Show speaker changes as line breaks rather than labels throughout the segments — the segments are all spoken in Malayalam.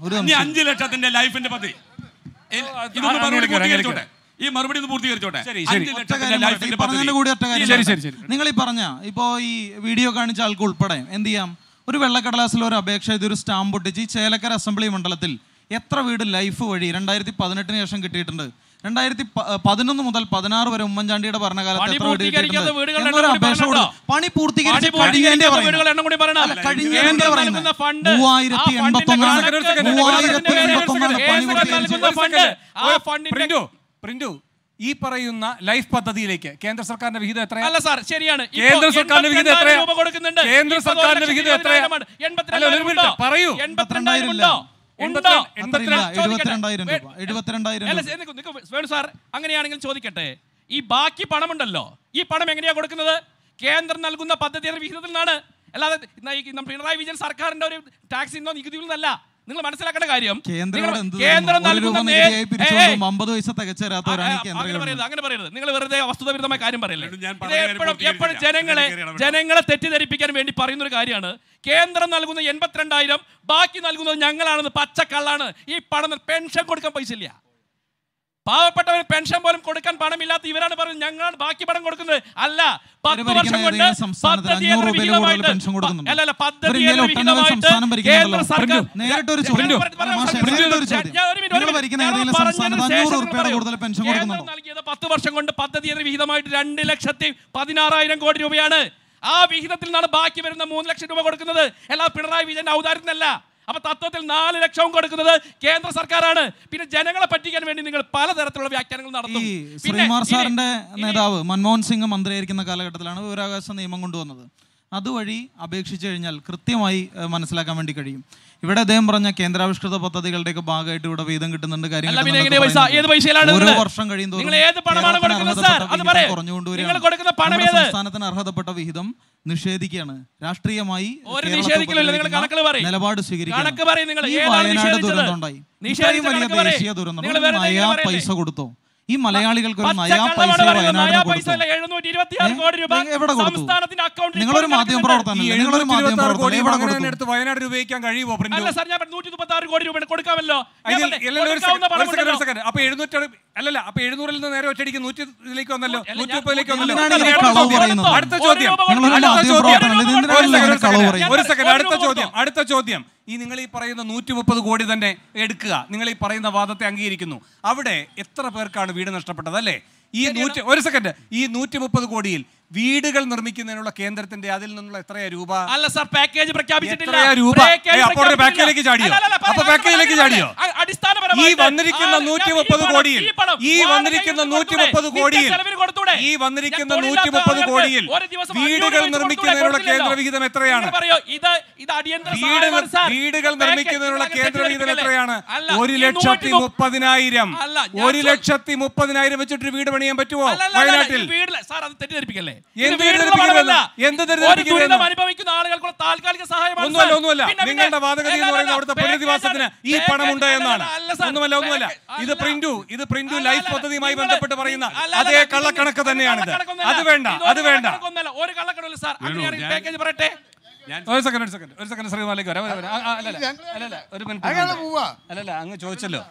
ഒരു
ഇനി
സംശയം
അഞ്ച് ലക്ഷത്തിന്റെ ലൈഫിന്റെ പദ്ധതി ഏ, ഇതൊന്ന്
അങ്ങനെ
മറുപടി
എടുക്കാം, അങ്ങനെ
പൂർത്തീകരിച്ചോട്ടെ ഈ മറുപടി ഒന്ന് പൂർത്തീകരിച്ചോട്ടെ
ശരി,
അഞ്ച്
ശരി.
ഒറ്റ
ലക്ഷത്തിന്റെ
കാര്യം പറയട്ടെ. ഈ
ലൈഫിന്റെ പദ്ധതി
പറഞ്ഞതിന്റെ കൂടി ഒറ്റ കാര്യം
ശരി,
പറയട്ടെ.
ശരി, ശരി.
നിങ്ങൾ ഈ പറഞ്ഞ ഇപ്പോ ഈ വീഡിയോ കാണിച്ച ആൾക്ക് ഉൾപ്പെടെ എന്ത് ചെയ്യാം ഒരു വെള്ളക്കടലാസിൽ ഒരു അപേക്ഷ എഴുതി ഒരു സ്റ്റാമ്പ് ഒട്ടിച്ച് ഈ ചേലക്കര അസംബ്ലി മണ്ഡലത്തിൽ എത്ര വീട് ലൈഫ് വഴി രണ്ടായിരത്തി പതിനെട്ടിന് ശേഷം കിട്ടിയിട്ടുണ്ട് രണ്ടായിരത്തി പതിനൊന്ന് മുതൽ പതിനാറ് വരെ ഉമ്മൻചാണ്ടിയുടെ ഭരണകാലത്ത്
പണി
എത്ര വീട്
പൂർത്തീകരിക്കാത്ത
കിട്ടിയിട്ടുണ്ട്
വീടുകളുടെ
എന്നൊരു
എണ്ണം കൂടി
അപേക്ഷ
പറയണം
കൊടുത്തു. പണി പൂർത്തീകരിച്ച്
പണി
കഴിഞ്ഞതിന്റെ
പൂർത്തീകരിക്കാത്ത
പറയുന്നത്.
വീടുകളുടെ എണ്ണം കൂടി പറയണം.
അല്ല, കഴിഞ്ഞതിന്റെ
കേന്ദ്രം
പറയുന്നത്.
നൽകുന്ന ഫണ്ട്,
മൂവായിരത്തി
ആ ഫണ്ടിന്റെ
എൺപത്തൊന്നാണ്
കണക്ക്
ഒരു സെക്കൻഡ്,
മൂവായിരത്തി
ഒരു സെക്കൻഡ്,
എൺപത്തൊന്നാണ്
ഒരു
പണി
സെക്കൻഡ്,
പൂർത്തീകരിച്ചത്
നൽകുന്ന ഫണ്ട്, ആ ഫണ്ടിന്റെ
പ്രിന്റു പ്രിന്റു ഈ പറയുന്ന ലൈഫ് പദ്ധതിയിലേക്ക് കേന്ദ്ര സർക്കാരിന്റെ വിഹിതം എത്രയാണ്
അല്ല സാർ ശരിയാണ് ഇപ്പോ
കേന്ദ്ര സർക്കാരിന്റെ വിഹിതം
82,000
എത്രയാ?
രൂപ കൊടുക്കുന്നുണ്ട്
കേന്ദ്ര
ഇപ്പോ
സർക്കാരിന്റെ
ഒരു
വിഹിതം
ലക്ഷത്തി
എത്രയാ?
ഇരുപത്തിരണ്ടായിരം
അല്ല, ഒരു മിനിറ്റ്,
ഉണ്ടോ?
പറയൂ.
എൺപത്തിരണ്ടായിരം
ഇല്ല.
ഉണ്ടോ ഉണ്ടോ
അത്രയില്ല
ചോദിക്കട്ടെ.
എഴുപത്തിരണ്ടായിരം രൂപ എഴുപത്തിരണ്ടായിരം
അല്ല,
രൂപ
നിക്ക് നിക്ക് വേണു സാർ അങ്ങനെയാണെങ്കിൽ ചോദിക്കട്ടെ ഈ ബാക്കി പണമുണ്ടല്ലോ ഈ പണം എങ്ങനെയാ കൊടുക്കുന്നത് കേന്ദ്രം നൽകുന്ന പദ്ധതിയുടെ വിഹിതത്തിൽ നിന്നാണ് അല്ലാതെ ഇന്ന് ഈ നമ്മുടെ പിണറായി വിജയൻ സർക്കാരിന്റെ ഒരു ടാക്സ് ഇന്നോ നികുതിയിൽ നിന്നല്ല നിങ്ങൾ മനസ്സിലാക്കേണ്ട കാര്യം
കേന്ദ്രം
നിങ്ങൾ
ഇവിടെ എന്ത്
കേന്ദ്രം
തരുന്നു? ഒരു രൂപ
നൽകുന്ന
നികുതിയായി
നേ-
പിരിച്ചുകൊണ്ടും
ഏയ്,
അമ്പത് പൈസ തികച്ചു തരാത്തവരാണ് ഈ
ആ,
കേന്ദ്ര
അങ്ങനെ പറയരുത്
ഗവൺമെന്റ്
അങ്ങനെ പറയരുത് നിങ്ങൾ വെറുതെ വസ്തുതാവിരുദ്ധമായ കാര്യം പറയല്ലേ
വീണ്ടും ഞാൻ
ഇത്
പറഞ്ഞ കാര്യം
എപ്പോഴും എപ്പോഴും
പൂർത്തീകരിക്കാം.
ജനങ്ങളെ
ഇതിലേക്ക് ഇടപെടാം.
ജനങ്ങളെ തെറ്റിദ്ധരിപ്പിക്കാൻ വേണ്ടി പറയുന്ന ഒരു കാര്യമാണ് കേന്ദ്രം നൽകുന്ന എൺപത്തിരണ്ടായിരം ബാക്കി നൽകുന്നത് ഞങ്ങളാണെന്ന് പച്ചക്കള്ളാണ് ഈ പണം പെൻഷൻ കൊടുക്കാൻ പൈസ ഇല്ല പാവപ്പെട്ടവന് പെൻഷൻ പോലും കൊടുക്കാൻ പണമില്ലാത്ത ഇവരാണ് പറയുന്നത് ഞങ്ങളാണ് ബാക്കി പണം കൊടുക്കുന്നത് അല്ല പത്ത്
ഇവര് ഭരിക്കുന്ന
വർഷം കൊണ്ട്
ഏതെങ്കിലും സംസ്ഥാനത്തിന്
പദ്ധതിയേതര
അഞ്ഞൂറ് രൂപയിൽ കൂടുതൽ
വിഹിതമായിട്ട്
പെൻഷൻ കൊടുക്കുന്നുണ്ടോ?
അല്ല അല്ല
ഇവര്
പദ്ധതിയേതര
ഇന്ത്യയിൽ ഒട്ടനവധി
വിഹിതമായിട്ട്
സംസ്ഥാനം ഭരിക്കുന്നുണ്ടല്ലോ.
കേന്ദ്ര സർക്കാർ
നേരിട്ടൊരു
ഞാൻ
ചോദ്യം.
പറ- പറയാം,
മാഷേ,
പ്രിന്റു,
നേരിട്ടൊരു ചോദ്യം.
ഞാൻ ഒരു മിനിറ്റ്,
നിങ്ങൾ
ഒരു
ഭരിക്കുന്ന
മിനിറ്റ്.
ഏതെങ്കിലും
ഞാൻ
സംസ്ഥാനത്ത്
പറഞ്ഞതിന്
അഞ്ഞൂറ്
ശേഷം
രൂപയുടെ
പറയൂ.
കൂടുതൽ പെൻഷൻ
കേന്ദ്രം
കൊടുക്കുന്നുണ്ടോ?
നൽകിയത് പത്ത് വർഷം കൊണ്ട് പദ്ധതിയുടെ വിഹിതമായിട്ട് രണ്ട് ലക്ഷത്തി പതിനാറായിരം കോടി രൂപയാണ് ആ വിഹിതത്തിൽ നിന്നാണ് ബാക്കി വരുന്ന മൂന്ന് ലക്ഷം രൂപ കൊടുക്കുന്നത് അല്ലാതെ പിണറായി വിജയന്റെ ഔദാര്യത്തിനല്ല അപ്പൊ തത്വത്തിൽ നാല് ലക്ഷവും കൊടുക്കുന്നത് കേന്ദ്ര സർക്കാരാണ് പിന്നെ ജനങ്ങളെ പറ്റിക്കാൻ വേണ്ടി നിങ്ങൾ പലതരത്തിലുള്ള വ്യാഖ്യാനങ്ങൾ നടത്തും
ഈ
പിന്നെ
ശ്രീകുമാർ
ഇനി-
സാറിന്റെ
ഇനി-
നേതാവ് മൻമോഹൻ സിംഗ് മന്ത്രിയായിരിക്കുന്ന കാലഘട്ടത്തിലാണ് വിവരാവകാശ നിയമം കൊണ്ടുവന്നത് അതുവഴി അപേക്ഷിച്ചു കഴിഞ്ഞാൽ കൃത്യമായി ഏഹ്, മനസ്സിലാക്കാൻ വേണ്ടി കഴിയും ഇവിടെ അദ്ദേഹം പറഞ്ഞ കേന്ദ്രാവിഷ്കൃത പദ്ധതികളുടെയൊക്കെ ഭാഗമായിട്ട് ഇവിടെ വീതം കിട്ടുന്നുണ്ട് കാര്യം
അല്ല, പിന്നെ
കിട്ടുന്നുണ്ട്
എങ്ങനെ പൈസ? ഏത് പൈസയിലാണ്
ഓരോ
നിങ്ങള്?
വർഷം കഴിയുന്തോറും
നിങ്ങൾ ഏത് പണമാണ്
കേരളത്തിന്
കൊടുക്കുന്നത്
അർഹതപ്പെട്ട
സാർ? അത്
വിഹിതം
പറയ്.
കുറഞ്ഞുകൊണ്ടുവരികയാണ്.
നിങ്ങൾ കൊടുക്കുന്ന പണം
നമ്മുടെ
ഏത്?
സംസ്ഥാനത്തിന് അർഹതപ്പെട്ട വിഹിതം നിഷേധിക്കുകയാണ് രാഷ്ട്രീയമായി
ഒരു
കേരളത്തെ
നിഷേധിക്കലില്ല. നിങ്ങൾ
ഉപദ്രവിക്കുന്ന
കണക്കുകൾ പറയ്.
നിലപാട് സ്വീകരിക്കുകയാണ്.
കണക്ക് പറയ് നിങ്ങൾ.
ഈ
ഏതാണ്
വയനാട്
നിഷേധിച്ചത്?
ദുരന്തം ഉണ്ടായി
നിഷേധിച്ച
ഇത്രയും വലിയ
കണക്ക് പറയ്.
ദേശീയ ദുരന്തം
നിങ്ങൾ
ഒരു
വെറുതെ
നയാ
ഇങ്ങനെ
പൈസ
പറയല്ലേ?
കൊടുത്തോ ഈ മലയാളികൾക്ക് ഒരു നയാ
പച്ചക്കള്ളമാണ്
പൈസ
പറയുന്നത്. നയാ
വയനാടിന്
പൈസ
കൊടുത്തോ
അല്ല, 726 കോടി രൂപ
ഏ, എവിടെ കൊടുത്തു?
സംസ്ഥാനത്തിന്റെ അക്കൗണ്ടിൽ
നിങ്ങളൊരു
ഇപ്പോൾ
മാധ്യമ
കിടക്കുന്നുണ്ട്.
പ്രവർത്തനമല്ലേ നിങ്ങളൊരു മാധ്യമ പ്രവർത്തനം എവിടെ
അങ്ങനെ
കൊടുത്തു
എടുത്ത് വയനാട് രൂപയ്ക്കാൻ കഴിയുമോ പ്രിന്റു
അല്ല സാർ ഞാൻ നൂറ്റി മുപ്പത്തി ആറ് കോടി രൂപ കൊടുക്കാമല്ലോ ഞാൻ
ഇതിൽ-
പറഞ്ഞേ,
ഇല്ലല്ല, ഒരു
കൊടുക്കാവുന്ന
സെക്കൻഡ്, ഒരു സെക്കൻഡ്, ഒരു
പണമുണ്ടല്ലോ.
സെക്കൻഡ്. അപ്പൊ എഴുന്നൂറ്റി അല്ലല്ല അപ്പൊ എഴുന്നൂറിൽ നിന്ന് നേരെ ഒറ്റയടിക്ക് നൂറ്റി ഇതിലേക്ക് വന്നല്ലോ
അല്ല,
നൂറ്റി
ഞാൻ
മുപ്പതിലേക്ക് വന്നല്ലോ
എന്തിനാണ്
ഇനി
ഈ
അടുത്ത
കളവ്
ചോദ്യം.
പറയുന്നത്?
അടുത്ത
ഒരു
ചോദ്യം
രൂപ
നിങ്ങളൊരു
കൊടുത്തില്ല.
മാധ്യമ
ഒരു
പ്രവർത്തനം
രൂപ
അല്ലേ?
കൊടുത്തില്ല.
ഇതിനാണ്
ഒരു
നിങ്ങൾ
സെക്കൻഡ്,
കളവ്
ഒരു
പറയുന്നത്?
ഒരു സെക്കൻഡ്
ഒരു
അടുത്ത
രൂപ
ചോദ്യം
കൊടുത്തോ.
അടുത്ത ചോദ്യം ഈ നിങ്ങൾ ഈ പറയുന്ന നൂറ്റി മുപ്പത് കോടി തന്നെ എടുക്കുക നിങ്ങൾ ഈ പറയുന്ന വാദത്തെ അംഗീകരിക്കുന്നു അവിടെ എത്ര പേർക്കാണ് വീട് നഷ്ടപ്പെട്ടത് അല്ലേ ഈ നൂറ്റി ഒരു സെക്കൻഡ് ഈ നൂറ്റി മുപ്പത് കോടിയിൽ വീടുകൾ നിർമ്മിക്കുന്നതിനുള്ള കേന്ദ്രത്തിന്റെ അതിൽ നിന്നുള്ള എത്രയാ രൂപ
അല്ല സാർ പാക്കേജ് പ്രഖ്യാപിച്ചിട്ടില്ല
എത്രയാ രൂപ?
പാക്കേജ്
ഏയ്, അപ്പോൾ ഒരു
പ്രഖ്യാപിച്ചിട്ടില്ല.
പാക്കേജിലേക്ക് ചാടിയോ?
അല്ല, അല്ല,
അപ്പോൾ
പറയാം,
പാക്കേജിലേക്ക്
പറയാം,
ചാടിയോ?
പറയാം. അ- അടിസ്ഥാനപരമായിട്ട്
ഈ വന്നിരിക്കുന്ന
ആ,
നൂറ്റി
ഈ
മുപ്പത്
പണം,
കോടിയിൽ
ഈ പണം,
ഈ
വാടക
വന്നിരിക്കുന്ന
കൊടുത്തൂടെ?
നൂറ്റി മുപ്പത്
നിത്യ
കോടിയിൽ
ചെലവിന് കൊടുത്തൂടെ?
ഈ വന്നിരിക്കുന്ന
ഞാൻ
നൂറ്റി
തൊഴിലില്ലാത്ത
മുപ്പത്
ആളുകൾക്ക്
കോടിയിൽ
ഒരു ദിവസം അഞ്ഞൂറ്
വീടുകൾ
വെച്ച്
നിർമ്മിക്കുന്നതിനുള്ള
കൊടുത്തൂടെ?
കേന്ദ്ര വിഹിതം എത്രയാണ്
നിങ്ങൾ പറയോ ഇത് ഇത് അടിയന്തര
വീട്
സഹായമാണ് സാർ.
വീടുകൾ
പാക്കേജ്
നിർമ്മിക്കുന്നതിനുള്ള
നിങ്ങൾ
കേന്ദ്ര വിഹിതം
തെറ്റിദ്ധരിപ്പിക്കല്ലേ?
എത്രയാണ്
അല്ല,
ഒരു
ഈ
ലക്ഷത്തി
നൂറ്റി മുപ്പ-
മുപ്പതിനായിരം
അല്ല, ഞാൻ
ഒരു
ചോ-
ലക്ഷത്തി മുപ്പതിനായിരം വെച്ചിട്ട് വീട് പണിയാൻ പറ്റുമോ
അല്ല, അല്ല, അല്ല,
വയനാട്ടിൽ
ഇത് വീടില്ല. സാർ അത് തെറ്റിദ്ധരിപ്പിക്കല്ലേ ഇത്
എന്ത്
വീടിനുള്ള
തെറ്റിദ്ധരിപ്പിക്കുന്നത്?
പണമല്ല.
എന്ത്
ഒരു
തെറ്റിദ്ധരിപ്പിക്കുന്നത്?
ദുരിതം അനുഭവിക്കുന്ന ആളുകൾക്കുള്ള താൽക്കാലിക സഹായമാണ്
ഒന്നുമല്ല
സാർ.
ഒന്നുമല്ല
പിന്നെ- പിന്നെ-
നിങ്ങളുടെ വാദഗതി എന്ന്
അല്ല,
പറയുന്നത്
അല്ല,
അവിടുത്തെ
പാക്കേജ്
പുനരധിവാസത്തിന് ഈ
പാക്കേജ്
പണമുണ്ട്
അല്ല,
എന്നാണ്
അല്ല, സാർ.
ഒന്നുമല്ല ഒന്നുമല്ല
പാക്കേജ്
ഇത്
അല്ല.
പ്രിന്റു ഇത് പ്രിന്റു
അല്ല,
ലൈഫ്
അല്ല,
പദ്ധതിയുമായി
നിങ്ങള്
ബന്ധപ്പെട്ട് പറയുന്ന
അല്ല, അല്ല,
അതേ
അല്ല,
കള്ളക്കണക്ക്
ഇത്
തന്നെയാണിത്
കള്ളക്കണക്കൊന്നുമല്ല.
അത് വേണ്ട
ഇതൊരു
അത് വേണ്ട
കള്ളക്കണക്കൊന്നുമല്ല. ഒരു കള്ളക്കണക്കില്ല സാർ അങ്ങനെയാണെങ്കിൽ
ഞാൻ-
പാക്കേജ് പറയട്ടെ
ഒരു സെക്കൻഡ് ഒരു സെക്കൻഡ് ഒരു സെക്കൻഡ് ശ്രീമാലേക്ക് വരാം വരാം, വരാം. ആ, ആ, അല്ലല്ല അല്ലല്ല ഒരു മിനിറ്റ് അല്ലല്ല അങ്ങ് ചോദിച്ചല്ലോ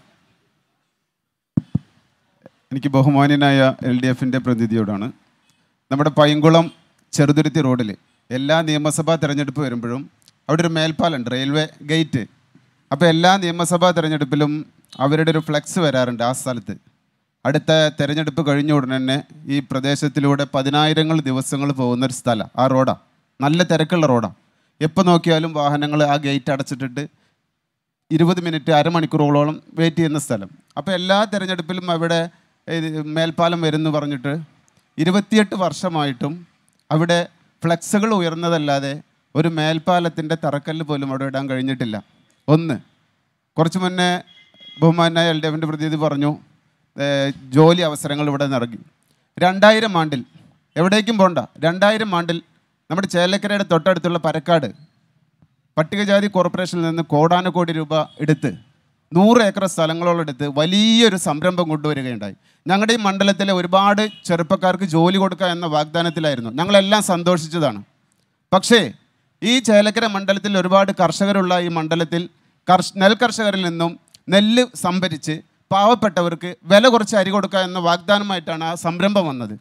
എനിക്ക് ബഹുമാന്യനായ എൽ ഡി എഫിൻ്റെ പ്രതിനിധിയോടാണ് നമ്മുടെ പൈങ്കുളം ചെറുതുരുത്തി റോഡിൽ എല്ലാ നിയമസഭാ തെരഞ്ഞെടുപ്പ് വരുമ്പോഴും അവിടെ ഒരു മേൽപ്പാലുണ്ട് റെയിൽവേ ഗേറ്റ് അപ്പോൾ എല്ലാ നിയമസഭാ തെരഞ്ഞെടുപ്പിലും അവരുടെ ഒരു ഫ്ലെക്സ് വരാറുണ്ട് ആ സ്ഥലത്ത് അടുത്ത തെരഞ്ഞെടുപ്പ് കഴിഞ്ഞ ഉടനെ തന്നെ ഈ പ്രദേശത്തിലൂടെ പതിനായിരങ്ങൾ ദിവസങ്ങൾ പോകുന്ന ഒരു സ്ഥലം ആ റോഡാണ് നല്ല തിരക്കുള്ള റോഡാണ് എപ്പോൾ നോക്കിയാലും വാഹനങ്ങൾ ആ ഗേറ്റ് അടച്ചിട്ടിട്ട് ഇരുപത് മിനിറ്റ് അരമണിക്കൂറോളം വെയിറ്റ് ചെയ്യുന്ന സ്ഥലം അപ്പോൾ എല്ലാ തിരഞ്ഞെടുപ്പിലും അവിടെ ഇത് മേൽപ്പാലം വരുന്നു പറഞ്ഞിട്ട് ഇരുപത്തിയെട്ട് വർഷമായിട്ടും അവിടെ ഫ്ലെക്സുകൾ ഉയർന്നതല്ലാതെ ഒരു മേൽപ്പാലത്തിൻ്റെ തറക്കല്ല് പോലും അവിടെ ഇടാൻ കഴിഞ്ഞിട്ടില്ല ഒന്ന് കുറച്ച് മുന്നേ ബഹുമാനായ എൽ ഡി എഫിൻ്റെ പ്രതിനിധി പറഞ്ഞു ഏഹ്, ജോലി അവസരങ്ങൾ ഇവിടെ നിറങ്ങി രണ്ടായിരം ആണ്ടിൽ എവിടേക്കും പോണ്ട രണ്ടായിരം ആണ്ടിൽ നമ്മുടെ ചേലക്കരയുടെ തൊട്ടടുത്തുള്ള പരക്കാട് പട്ടികജാതി കോർപ്പറേഷനിൽ നിന്ന് കോടാനുകോടി രൂപ എടുത്ത് നൂറ് ഏക്കർ സ്ഥലങ്ങളോളം എടുത്ത് വലിയൊരു സംരംഭം കൊണ്ടുവരികയുണ്ടായി ഞങ്ങളുടെ ഈ മണ്ഡലത്തിലെ ഒരുപാട് ചെറുപ്പക്കാർക്ക് ജോലി കൊടുക്കുക എന്ന വാഗ്ദാനത്തിലായിരുന്നു ഞങ്ങളെല്ലാം സന്തോഷിച്ചതാണ് പക്ഷേ ഈ ചേലക്കര മണ്ഡലത്തിൽ ഒരുപാട് കർഷകരുള്ള ഈ മണ്ഡലത്തിൽ കർഷ നെൽ കർഷകരിൽ നിന്നും നെല്ല് സംഭരിച്ച് പാവപ്പെട്ടവർക്ക് വില കുറച്ച് അരി കൊടുക്കുക എന്ന വാഗ്ദാനമായിട്ടാണ് ആ സംരംഭം വന്നത്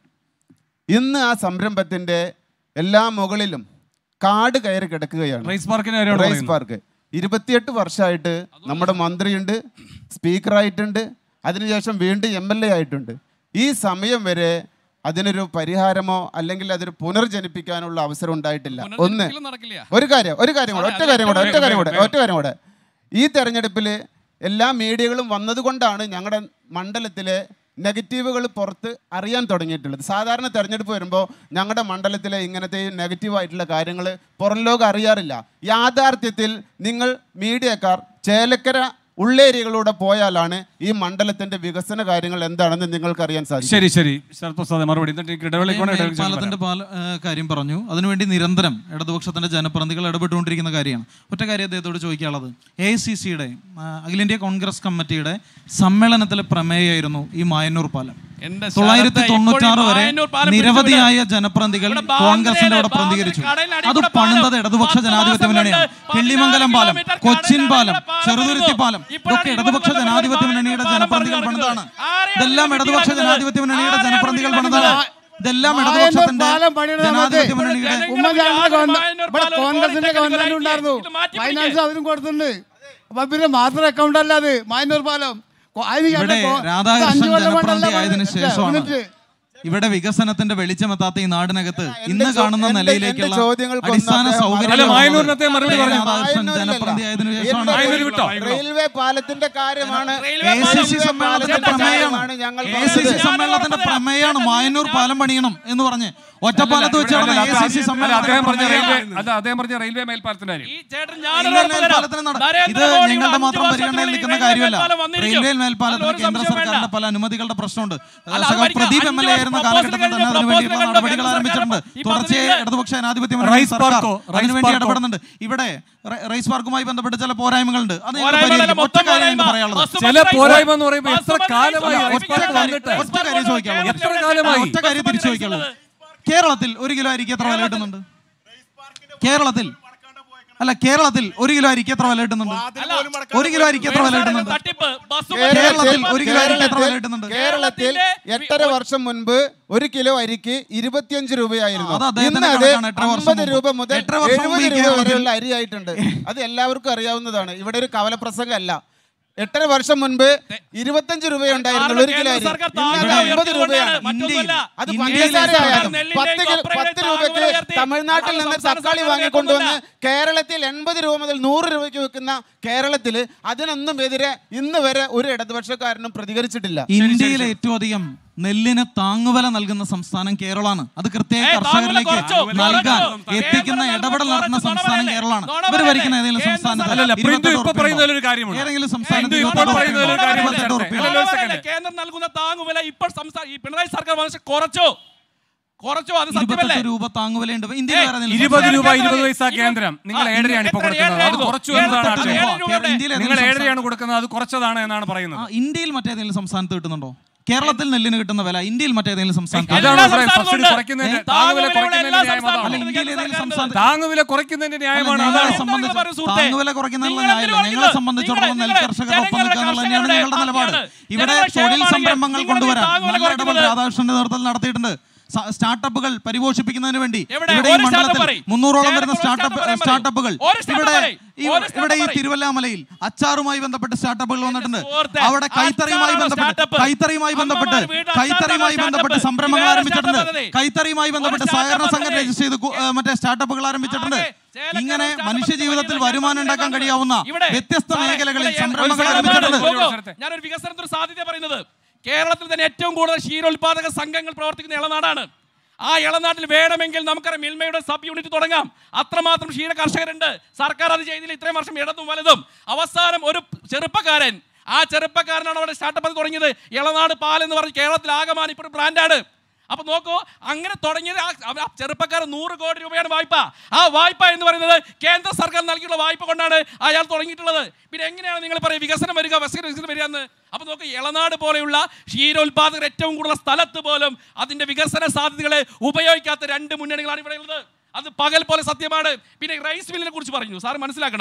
ഇന്ന് ആ സംരംഭത്തിൻ്റെ എല്ലാ മുകളിലും കാട് കയറി കിടക്കുകയാണ്
റൈസ് പാർക്കിന് കാര്യമാണ്
റൈസ്
പറയുന്നത്.
പാർക്ക് ഇരുപത്തിയെട്ട് വർഷമായിട്ട് നമ്മുടെ മന്ത്രിയുണ്ട് സ്പീക്കറായിട്ടുണ്ട് അതിനുശേഷം വീണ്ടും എം എൽ എ ആയിട്ടുണ്ട് ഈ സമയം വരെ അതിനൊരു പരിഹാരമോ അല്ലെങ്കിൽ അതൊരു പുനർജനിപ്പിക്കാനുള്ള അവസരം ഉണ്ടായിട്ടില്ല ഒന്ന്
പുനർജനിക്കലും നടക്കില്ല.
ഒരു കാര്യം ഒരു കാര്യം കൂടെ ഒറ്റ കാര്യം കൂടെ ഒറ്റ കാര്യം കൂടെ ഒറ്റ കാര്യം കൂടെ ഈ തെരഞ്ഞെടുപ്പിൽ എല്ലാ മീഡിയകളും വന്നതുകൊണ്ടാണ് ഞങ്ങളുടെ മണ്ഡലത്തിലെ നെഗറ്റീവുകൾ പുറത്ത് അറിയാൻ തുടങ്ങിയിട്ടുള്ളത് സാധാരണ തെരഞ്ഞെടുപ്പ് വരുമ്പോൾ ഞങ്ങളുടെ മണ്ഡലത്തിലെ ഇങ്ങനത്തെ നെഗറ്റീവായിട്ടുള്ള കാര്യങ്ങൾ പുറം ലോകം അറിയാറില്ല യാഥാർത്ഥ്യത്തിൽ നിങ്ങൾ മീഡിയക്കാർ ചേലക്കര ഉള്ളേരിയകളിലൂടെ പോയാലാണ് ഈ മണ്ഡലത്തിന്റെ വികസന കാര്യങ്ങൾ എന്താണെന്ന് നിങ്ങൾക്ക് അറിയാൻ സാധിക്കും
ശരി ശരി ശരത് പ്രസാദ് മറുപടി എന്നിട്ട് എനിക്ക് ഇടവേളയ്ക്ക് വേണം, ഇടവേളയ്ക്ക് ശേഷം
പാലത്തിന്റെ പാല ഏ, കാര്യം പറഞ്ഞു അതിനുവേണ്ടി നിരന്തരം ഇടതുപക്ഷത്തിന്റെ ജനപ്രതിനിധികൾ ഇടപെട്ടുകൊണ്ടിരിക്കുന്ന കാര്യമാണ് ഒറ്റ കാര്യം അദ്ദേഹത്തോട് ചോദിക്കാനുള്ളത് എ സി സിയുടെ അഖിലേന്ത്യാ കോൺഗ്രസ് കമ്മിറ്റിയുടെ സമ്മേളനത്തിലെ പ്രമേയമായിരുന്നു ഈ മായന്നൂർ പാലം
എന്റെ
തൊള്ളായിരത്തി
ശരത്ത്
തൊണ്ണൂറ്റി ആറ്
ഇപ്പോഴും
വരെ
മായന്നൂർ പാലം
നിരവധിയായ
പിടിച്ചുവിട്.
ജനപ്രതിനിധികൾ
ഇവിടെ ബാന്ദ്രയിലെ-
കോൺഗ്രസിന്റെ അവിടെ പ്രതികരിച്ചു
ബാന്ദ്രയിലെ കടലിന്
അത്
അടിയിലൂടെ
പണിതത്
പാലം
ഇടതുപക്ഷ
പത്ത്
ജനാധിപത്യ
മാസം
മുന്നണിയാണ്
കൊണ്ട്
കിള്ളിമംഗലം പാലം
കിലോമീറ്റർ
കൊച്ചിൻ
കടലിന്
പാലം
അടിയിലൂടെ
ചെറുതുരുത്തി പാലം
ഇപ്പോഴാണ്
ഇതൊക്കെ
ഇരുപത്
ഇടതുപക്ഷ
കൊല്ലം
ജനാധിപത്യ
പാലം
മുന്നണിയുടെ
പാലം
ജനപ്രതിനിധികൾ
പണിതത്.
പണിതാണ്
ആരെയാണ്
ഇതെല്ലാം ഇടതുപക്ഷ
വിട്ടിലാക്കുന്നത്?
ജനാധിപത്യ മുന്നണിയുടെ
ആരെയാണ്
ജനപ്രതിനിധികൾ പണിതാണ്
വിട്ടിലാക്കുന്നത്?
ഇതെല്ലാം
മായന്നൂർ
ഇടതുപക്ഷത്തിന്റെ
പാലം പണിയുന്നത്
ജനാധിപത്യ
നമുക്ക്
മുന്നണിയുടെ
ജനങ്ങൾ
ഉമ്മൻചാണ്ടിയുടെ ഗവൺമെന്റ്
മായന്നൂർ
ഇവിടെ
പാലം
കോൺഗ്രസിന്റെ
പോളിടെക്നിക്
ഗവൺമെന്റ് ഉണ്ടായിരുന്നു
ഇത് മാറ്റി
ഫൈനാൻസ്
പിടിക്ക്.
അവരും കൊടുത്തിട്ടുണ്ട് അപ്പൊ പിന്നെ മാത്രം അക്കൗണ്ട് അല്ല അത് മായന്നൂർ പാലം കൊ- അതിന്
ഇവിടെ
കേട്ടോ, കൊ- ഇത്
രാധാകൃഷ്ണൻ
അഞ്ച് കൊല്ലം
ജനപ്രതിനിധി
കൊണ്ടല്ല
ആയതിനു
പണിത്.
ശേഷമാണ്
എന്നിട്ട്
ഇവിടെ വികസനത്തിന്റെ വെളിച്ചമെത്താത്ത ഈ നാടിനകത്ത്
എന്റെ
ഇന്ന്
ചോ-
കാണുന്ന
എന്റെ-
നിലയിലേക്കുള്ള
എന്റെ ചോദ്യങ്ങൾക്കൊന്നും
അടിസ്ഥാന
അദ്ദേഹം
സൗകര്യങ്ങൾ
അല്ല,
വന്നത്
മായന്നൂരിനത്തെ മറുപടി പറഞ്ഞു.
രാധാകൃഷ്ണൻ
മായന്നൂരിലല്ല.
ജനപ്രതിനിധി ആയതിനു
എന്റെ
ശേഷമാണ്
മായന്നൂർ വിട്ടോ?
റെയിൽവേ പാലത്തിന്റെ കാര്യമാണ്
റെയിൽവേ
എ സി സി സമ്മേളനത്തിന്റെ പ്രമേയമാണ്
ഞങ്ങൾ
എ സി സി
പറഞ്ഞത്.
സമ്മേളനത്തിന്റെ പ്രമേയമാണ് മായന്നൂർ പാലം പണിയണം എന്ന് പറഞ്ഞ് ഒറ്റപ്പാലത്ത് വെച്ചാണ്
അല്ല,
എ സി സി
അല്ല, അദ്ദേഹം പറഞ്ഞ റെയിൽവേ
സമ്മേളനം
അല്ല അദ്ദേഹം പറഞ്ഞ റെയിൽവേ മേൽപ്പാലത്തിന്റെ കാര്യം
ഈ ചേട്ടൻ
റെയിൽവേ
ഞാനൊരു ഉറപ്പ് തരാം.
മേൽപ്പാലത്തിന് നട- ഇത്
നരേന്ദ്രമോദി
ഞങ്ങളുടെ
അഞ്ച്
മാത്രം
വർഷത്തിനുള്ളിൽ
പരിഗണനയിൽ നിൽക്കുന്ന
റെയിൽവേ
കാര്യമല്ല
മേൽപ്പാലം വന്നിരിക്കും.
റെയിൽവേ മേൽപ്പാലത്തിന്
അതിലൊരു
കേന്ദ്ര
സംശയം
സർക്കാരിന്റെ
വേണ്ട.
പല അനുമതികളുടെ പ്രശ്നമുണ്ട്
അല്ല,
സഖാവ്
അവർക്ക്
പ്രദീപ് എം എൽ എ
അഞ്ച്
ആയിരുന്ന
വർഷം
കാലഘട്ടത്തിൽ
proposal
തന്നെ അതിനു വേണ്ടിയുള്ള
കഴിഞ്ഞ
നടപടികൾ
proposal
ആരംഭിച്ചിട്ടുണ്ട്
ഈ
തുടർച്ചയായി
പദ്ധതിയില്
ഇടതുപക്ഷ ജനാധിപത്യ മുന്നണി
റൈസ്
സർക്കാർ
പാർക്കോ? റൈസ്
അതിനുവേണ്ടി
പാർക്കോ?
ഇടപെടുന്നുണ്ട് ഇവിടെ റ- റൈസ് പാർക്കുമായി ബന്ധപ്പെട്ട് ചില പോരായ്മകളുണ്ട് അത് ഞങ്ങൾ
പോരായ്മ അല്ല,
പരിഹരിക്കും. ഒറ്റ
മൊത്തം
കാര്യം എനിക്ക്
പോരായ്മ.
പറയാനുള്ളത്
ബസ്
ചില
മതി
പോരായ്മ
റൈസ്
എന്ന് പറയുമ്പോൾ എത്ര
ബസ് മതി
കാലമായി
റൈസ്
റൈസ് പാർക്ക്
പാർക്ക്
വന്നിട്ട്?
റൈസ്
ഒറ്റ കാര്യം
പാർക്ക്
ചോദിക്കാനുള്ളൂ.
എത്ര കാലമായി?
ഒറ്റ കാര്യം തിരിച്ചു ചോദിക്കുള്ളൂ കേരളത്തിൽ ഒരു കിലോ അരിക്ക് എത്ര വില കിട്ടുന്നുണ്ട് കേരളത്തിൽ അല്ല കേരളത്തിൽ ഒരു കിലോ അരിക്ക് എത്ര വില കിട്ടുന്നുണ്ട് ഒരു കിലോ അരിക്ക് എത്ര വില കിട്ടുന്നുണ്ട്
തട്ടിപ്പ് ബസ്
കേരളത്തിൽ ഒരു കിലോ അരിക്ക് എത്ര വില
കേരളത്തിൽ
കിട്ടുന്നുണ്ട്
കേരളത്തിൽ എട്ടര വർഷം മുൻപ് ഒരു കിലോ അരിക്ക് ഇരുപത്തിയഞ്ച് രൂപയായിരുന്നു
അത് അദ്ദേഹത്തിന്റെ
ഇന്ന് അത്
കണക്കാണ്, എട്ടര വർഷം
അമ്പത്
മുമ്പ്.
രൂപ മുതൽ
എട്ടര വർഷം മുമ്പ്
എഴുപത്
ഈ
രൂപ
കേരളത്തിൽ-
വരെയുള്ള അരി ആയിട്ടുണ്ട് അത് എല്ലാവർക്കും അറിയാവുന്നതാണ് ഇവിടെ ഒരു കവലപ്രസംഗമല്ല എട്ടര വർഷം മുൻപ് ഇരുപത്തഞ്ച് രൂപയുണ്ടായിരുന്നു ഒരു കിലോ അരി
കേന്ദ്ര സർക്കാർ
ഇന്ന് അത്
താങ്ങുവില
അമ്പത്
ഉയർത്തിക്കൊണ്ടാണ്.
രൂപയാണ്
മറ്റൊന്നുമല്ല.
അത്
ഇന്ത്യയിലെ
പഞ്ചസാര ആയാലും
നെല്ലിന്റെ
പത്ത് കിലോ
കൊപ്രയുടെ
പത്ത്
താങ്ങുവില
രൂപയ്ക്ക്
ഉയർത്തി.
തമിഴ്നാട്ടിൽ
അത്
നിന്ന്
സംസ്ഥാന
തക്കാളി
സർക്കാർ
വാങ്ങിക്കൊണ്ടുവന്ന്
ഉയർത്തുന്നില്ല.
കേരളത്തിൽ എൺപത് രൂപ മുതൽ നൂറ് രൂപയ്ക്ക് വിൽക്കുന്ന കേരളത്തിൽ അതിനൊന്നും എതിരെ ഇന്ന് വരെ ഒരു ഇടതുപക്ഷക്കാരനും പ്രതികരിച്ചിട്ടില്ല
ഇന്ത്യയിലെ ഏറ്റവും അധികം നെല്ലിന് താങ്ങുവില നൽകുന്ന സംസ്ഥാനം കേരളമാണ് അത് കൃത്യമായി
ഏയ്, താങ്ങുവില
കർഷകരിലേക്ക്
കുറച്ചോ?
നൽകാൻ
കുറച്ചോ?
എത്തിക്കുന്ന
കേന്ദ്രം
ഇടപെടൽ നടത്തുന്ന
കുറച്ച്
സംസ്ഥാനം
നുണ
കേരളമാണ്
പറയല്ലേ?
ഇവർ ഭരിക്കുന്ന ഏതെങ്കിലും
കേന്ദ്ര
സംസ്ഥാനത്ത്
അല്ലല്ല, പ്രിന്റു
ഇരുപത്തെട്ട്
ഇപ്പൊ
ഉറുപ്പിക
പറയുന്നതിൽ
ഉണ്ടോ?
ഒരു കാര്യമുണ്ട്.
ഏതെങ്കിലും സംസ്ഥാനത്ത്
പ്രിന്റു ഇപ്പോൾ
ഇരുപത്തെട്ട്
പറയുന്നതിൽ ഒരു
ഉറുപ്പിക ഉണ്ടോ?
കാര്യമുണ്ട്.
ഇരുപത്തെട്ട് ഉറുപ്പിക ഉണ്ടോ?
അല്ലല്ല, ഒരു second.
കേന്ദ്രം നൽകുന്ന താങ്ങുവില ഇപ്പോൾ സംസ്ഥാന ഈ പിണറായി സർക്കാർ വന്നിട്ട് കുറച്ചോ കുറച്ചോ അത് സത്യമല്ലേ
ഇരുപത്തെട്ട് രൂപ താങ്ങുവിലയുണ്ട് ഇന്ത്യയിൽ വേറെ ഏതെങ്കിലും
ഇരുപത്
സംസ്ഥാനത്ത്
രൂപ
കേന്ദ്രം
ഇരുപത് പൈസ
ഇരുപത്
കേന്ദ്രം നിങ്ങൾ
ആ,
ഏഴരയാണ് ഇപ്പോൾ
എത്ര
കൊടുക്കുന്നത് അത്
ഏഴരയായിരുന്നു?
കുറച്ചു
ഏഴര
എന്നതാണ്
തൊട്ട്
ആക്ഷേപം.
ഏഴര രൂപയുടെ
ഇന്ത്യയിൽ
നിങ്ങൾ
ഏതെങ്കിലും
ഏഴരയാണ് കൊടുക്കുന്നത് അത് കുറച്ചതാണ് എന്നാണ് പറയുന്നത്
ആ, ഇന്ത്യയിൽ മറ്റേതെങ്കിലും സംസ്ഥാനത്ത് കിട്ടുന്നുണ്ടോ കേരളത്തിൽ നെല്ലിന് കിട്ടുന്ന വില ഇന്ത്യയിൽ മറ്റേതെങ്കിലും സംസ്ഥാനത്ത്
അതാണ്
എല്ലാ
പറയുന്നത്.
സംസ്ഥാനവും
സബ്സിഡി
ഉണ്ട്.
കുറയ്ക്കുന്നതിന്റെ
ഏ,
താങ്ങുവില
താങ്ങുവിലയുള്ള
കുറയ്ക്കുന്നതിന്റെ
എല്ലാ
ന്യായം
സംസ്ഥാനവും
അതാണ്.
അല്ല, ഇന്ത്യയിൽ ഏതെങ്കിലും സംസ്ഥാനത്ത്
താങ്ങുവില കുറയ്ക്കുന്നതിന്റെ ന്യായമാണ്
നിങ്ങളെ
അതാണ്
സംബന്ധിച്ച്
പറയൂ സുഹൃത്തേ.
താങ്ങുവില കുറയ്ക്കുന്നതിനുള്ള
നിങ്ങൾ
ന്യായമില്ല
എന്തിനു
നിങ്ങളെ
പറയുന്നത്?
സംബന്ധിച്ചിടത്തോളം നെൽ
നിങ്ങളെ
കർഷകരുടെ ഒപ്പം
ജനങ്ങളുടെ
നിൽക്കുക എന്നുള്ളത് തന്നെയാണ് നിങ്ങളുടെ നിലപാട്
കർഷകരുടെ
ഇവിടെ
ജനങ്ങളുടെ
തൊഴിൽ
ക്ഷേമമാണ്
സംരംഭങ്ങൾ
നിങ്ങൾ
കൊണ്ടുവരാൻ
താങ്ങുവില
നല്ല ഇടപെടൽ
കുറയ്ക്കുന്നത്.
രാധാകൃഷ്ണന്റെ നേതൃത്വത്തിൽ നടത്തിയിട്ടുണ്ട് സ- സ്റ്റാർട്ടപ്പുകൾ പരിപോഷിപ്പിക്കുന്നതിന് വേണ്ടി
എവിടെ?
ഇവിടെ ഈ
ഒരു
മണ്ഡലത്തിൽ
സ്റ്റാർട്ടപ്പ് പറയ്.
മുന്നൂറോളം വരുന്ന
കേരളത്തിൽ ഒരു
സ്റ്റാർട്ടപ്പ്
സ്റ്റാർട്ടപ്പ് പറയ്.
സ്റ്റാർട്ടപ്പുകൾ
ഒരു സ്റ്റാർട്ടപ്പ്
ഇവിടെ
പറയ്.
ഈ-
ഒരു സ്റ്റാർട്ടപ്പ്
ഇവിടെ ഈ
പറയ്.
തിരുവല്ലാമലയിൽ അച്ചാറുമായി ബന്ധപ്പെട്ട് സ്റ്റാർട്ടപ്പുകൾ വന്നിട്ടുണ്ട്
സുഹൃത്തേ,
അവിടെ കൈത്തറിയുമായി
അച്ചാറാണ്
ബന്ധപ്പെട്ട്
സ്റ്റാർട്ടപ്പ്.
കൈത്തറിയുമായി ബന്ധപ്പെട്ട്
അമ്മമാർ വീട്ടിൽ
കൈത്തറിയുമായി
അച്ചാറാണ്
ബന്ധപ്പെട്ട്
സ്റ്റാർട്ടപ്പ്.
സംരംഭങ്ങൾ
വേറെ
ആരംഭിച്ചിട്ടുണ്ട്
സ്റ്റാർട്ടപ്പ് മതി.
കൈത്തറിയുമായി ബന്ധപ്പെട്ട്
ഒരു
സഹകരണ
സ്റ്റാർട്ടപ്പ്
സംഘം
മതി.
രജിസ്റ്റർ ചെയ്ത് കു- ഏ, മറ്റേ സ്റ്റാർട്ടപ്പുകൾ ആരംഭിച്ചിട്ടുണ്ട്
ആകെ ചേലക്കര
ഇങ്ങനെ
സ്റ്റാർട്ടപ്പ്
മനുഷ്യ ജീവിതത്തിൽ
പരിപാടി
വരുമാനം ഉണ്ടാക്കാൻ
നടത്തുന്നത്.
കഴിയാവുന്ന
ഇവിടെ
വ്യത്യസ്ത
സാറേ,
മേഖലകളിൽ
ഇവിടെ
സംരംഭങ്ങൾ
ഒരു
ആരംഭിച്ചിട്ടുണ്ട്
സ്ഥലമാണ്.
ഒരു
നോക്കൂ,
സ്ഥലത്തെ.
ഞാനൊരു വികസനത്തിന് സാധ്യത പറയുന്നത് കേരളത്തിൽ തന്നെ ഏറ്റവും കൂടുതൽ ക്ഷീരോത്പാദക സംഘങ്ങൾ പ്രവർത്തിക്കുന്ന ഇളനാടാണ് ആ ഇളനാട്ടിൽ വേണമെങ്കിൽ നമുക്കറിയാം മിൽമയുടെ സബ് യൂണിറ്റ് തുടങ്ങാം അത്രമാത്രം ക്ഷീര കർഷകരുണ്ട് സർക്കാർ അത് ചെയ്തില്ല ഇത്രയും വർഷം ഇടതും വലതും അവസാനം ഒരു ചെറുപ്പക്കാരൻ ആ ചെറുപ്പക്കാരനാണ് അവിടെ സ്റ്റാർട്ടപ്പ് തുടങ്ങിയത് ഇളനാട് പാൽ എന്ന് പറഞ്ഞ് കേരളത്തിൽ ആകമാനം ഇപ്പോൾ ബ്രാൻഡാണ് അപ്പൊ നോക്കൂ അങ്ങനെ തുടങ്ങിയത് ആ- ആ ചെറുപ്പക്കാരൻ നൂറ് കോടി രൂപയാണ് വായ്പ ആ വായ്പ എന്ന് പറയുന്നത് കേന്ദ്ര സർക്കാർ നൽകിയുള്ള വായ്പ കൊണ്ടാണ് അയാൾ തുടങ്ങിയിട്ടുള്ളത് പിന്നെ എങ്ങനെയാണ് നിങ്ങൾ പറയുക വികസനം വരിക വികസനം വികസനം വരിക എന്ന് അപ്പൊ നോക്ക് ഇളനാട് പോലെയുള്ള ക്ഷീരോത്പാദകർ ഏറ്റവും കൂടുതൽ സ്ഥലത്ത് പോലും അതിന്റെ വികസന സാധ്യതകളെ ഉപയോഗിക്കാത്ത രണ്ട് മുന്നണികളാണ് ഇവിടെ ഉള്ളത് അത് പകൽ പോലെ സത്യമാണ് പിന്നെ റൈസ് മില്ലിനെ കുറിച്ച് പറഞ്ഞു സാർ മനസ്സിലാക്കണം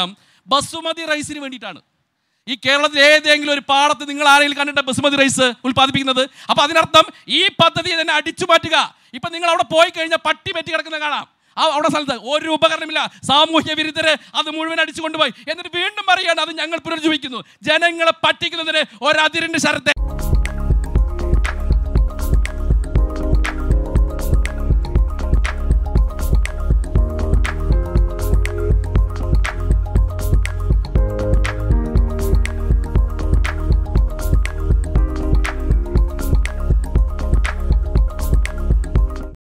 ബസുമതി റൈസിന് വേണ്ടിയിട്ടാണ് ഈ കേരളത്തിൽ ഏതെങ്കിലും ഒരു പാടത്ത് നിങ്ങൾ ആരെങ്കിലും കണ്ടിട്ട് ബസുമതി റൈസ് ഉൽപ്പാദിപ്പിക്കുന്നത് അപ്പൊ അതിനർത്ഥം ഈ പദ്ധതി തന്നെ അടിച്ചു മാറ്റുക ഇപ്പൊ നിങ്ങൾ അവിടെ പോയി കഴിഞ്ഞാൽ പട്ടി പറ്റി കിടക്കുന്ന കാണാം ആ അവിടെ സ്ഥലത്ത് ഒരു ഉപകരണമില്ല സാമൂഹ്യ വിരുദ്ധര് അത് മുഴുവൻ അടിച്ചു കൊണ്ടുപോയി എന്നിട്ട് വീണ്ടും പറയുകയാണ് അത് ഞങ്ങൾ പുനർജീവിക്കുന്നു ജനങ്ങളെ പറ്റിക്കുന്നതിന് ഒരതിരിന്റെ ശരത്തെ